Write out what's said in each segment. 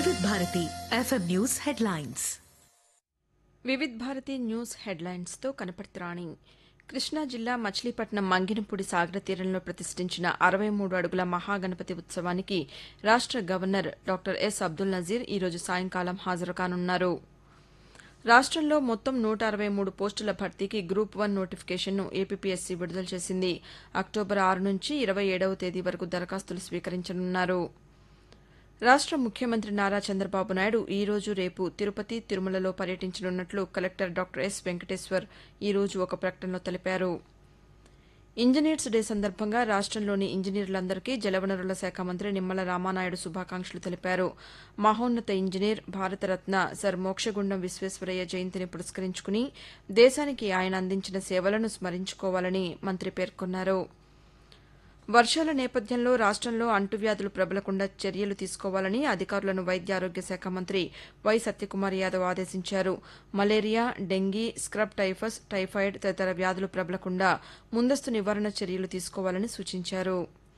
వివిధ Bharati FM news headlines Vividh Bharati news హెడ్లైన్స్తో కనపడుతురాణి కృష్ణా జిల్లా మచిలీపట్నం మంగినపూడి సాగర తీరంలో ప్రతిష్ఠించిన అరవై మూడు అడుగుల మహాగణపతి ఉత్సవానికి రాష్ట governor doctor S Abdul Nazeer ఈరోజు సాయంకాలం హాజరు కానున్నారు రాష్ట్రంలో మొత్తం నూట అరవై మూడు పోస్టుల భర్తీకి గ్రూప్ వన్ నోటిఫికేషన్ను ఏపీపీఎస్సీ విడుదల చేసింది అక్టోబర్ ఆరు నుంచి ఇరవై ఏడవ తేదీ వరకు దరఖాస్తులు స్వీకరించనున్నారు రాష్ట ముఖ్యమంత్రి నారా చంద్రబాబు నాయుడు ఈ రోజు రేపు తిరుపతి తిరుమలలో పర్యటించనున్నట్లు కలెక్టర్ డాక్టర్ ఎస్ వెంకటేశ్వర్ ఈ రోజు ఒక ప్రకటనలో తెలిపారు ఇంజనీర్స్ డే సందర్భంగా రాష్టంలోని ఇంజనీర్లందరికీ జలవనరుల శాఖ మంత్రి నిమ్మల రామానాయుడు శుభాకాంక్షలు తెలిపారు మహోన్నత ఇంజనీర్ భారతరత్న సర్ మోక్షగుండం విశ్వేశ్వరయ్య జయంతిని పురస్కరించుకుని దేశానికి ఆయన అందించిన సేవలను స్మరించుకోవాలని మంత్రి పేర్కొన్నారు వర్షాల నేపథ్యంలో రాష్టంలో అంటువ్యాధులు ప్రబలకుండా చర్యలు తీసుకోవాలని అధికారులను వైద్య ఆరోగ్య శాఖ మంత్రి వై సత్యకుమార్ యాదవ్ ఆదేశించారు malaria dengue scrub typhus typhoid తదితర వ్యాధులు ప్రబలకుండా ముందస్తు నివారణ చర్యలు తీసుకోవాలని సూచించారు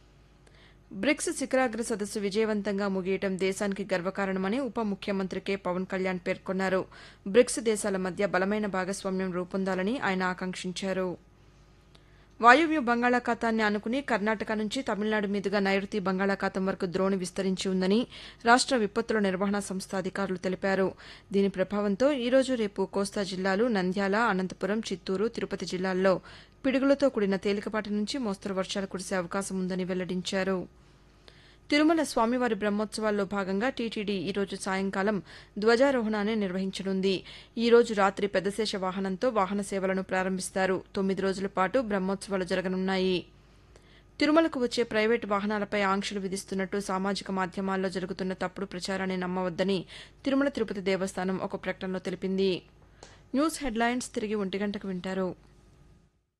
బ్రిక్స్ శిఖరాగ్ర సదస్సు విజయవంతంగా ముగియటం దేశానికి గర్వకారణమని ఉప ముఖ్యమంత్రి కె పవన్ కళ్యాణ్ పేర్కొన్నారు బ్రిక్స్ దేశాల మధ్య బలమైన భాగస్వామ్యం రూపొందాలని ఆయన ఆకాంక్షించారు వాయువ్య బంగాళాఖాతాన్ని ఆనుకుని కర్ణాటక నుంచి తమిళనాడు మీదుగా నైరుతి బంగాళాఖాతం వరకు ద్రోణి విస్తరించి ఉందని రాష్ట విపత్తుల నిర్వహణ సంస్థ అధికారులు తెలిపారు దీని ప్రభావంతో ఈ రోజు రేపు కోస్తా జిల్లాలు నంద్యాల అనంతపురం చిత్తూరు తిరుపతి జిల్లాల్లో పిడుగులతో కూడిన తేలికపాటి నుంచి మోస్తరు వర్షాలు కురిసే అవకాశం ఉందని వెల్లడించారు తిరుమల స్వామివారి బ్రహ్మోత్సవాల్లో భాగంగా టీటీడీ ఈ రోజు సాయంకాలం ధ్వజారోహణాన్ని నిర్వహించనుంది ఈ రోజు రాత్రి పెద్దశేష వాహనంతో వాహన సేవలను ప్రారంభిస్తారు తొమ్మిది రోజుల పాటు బ్రహ్మోత్సవాలు జరగనున్నాయి తిరుమలకు వచ్చే ప్రైవేటు వాహనాలపై ఆంక్షలు విధిస్తున్నట్టు సామాజిక మాధ్యమాల్లో జరుగుతున్న తప్పుడు ప్రచారాన్ని నమ్మవద్దని తిరుమల తిరుపతి దేవస్థానం ఒక ప్రకటనలో తెలిపింది న్యూస్ హెడ్లైన్స్ తిరిగి ఒంటి గంటకు వింటారు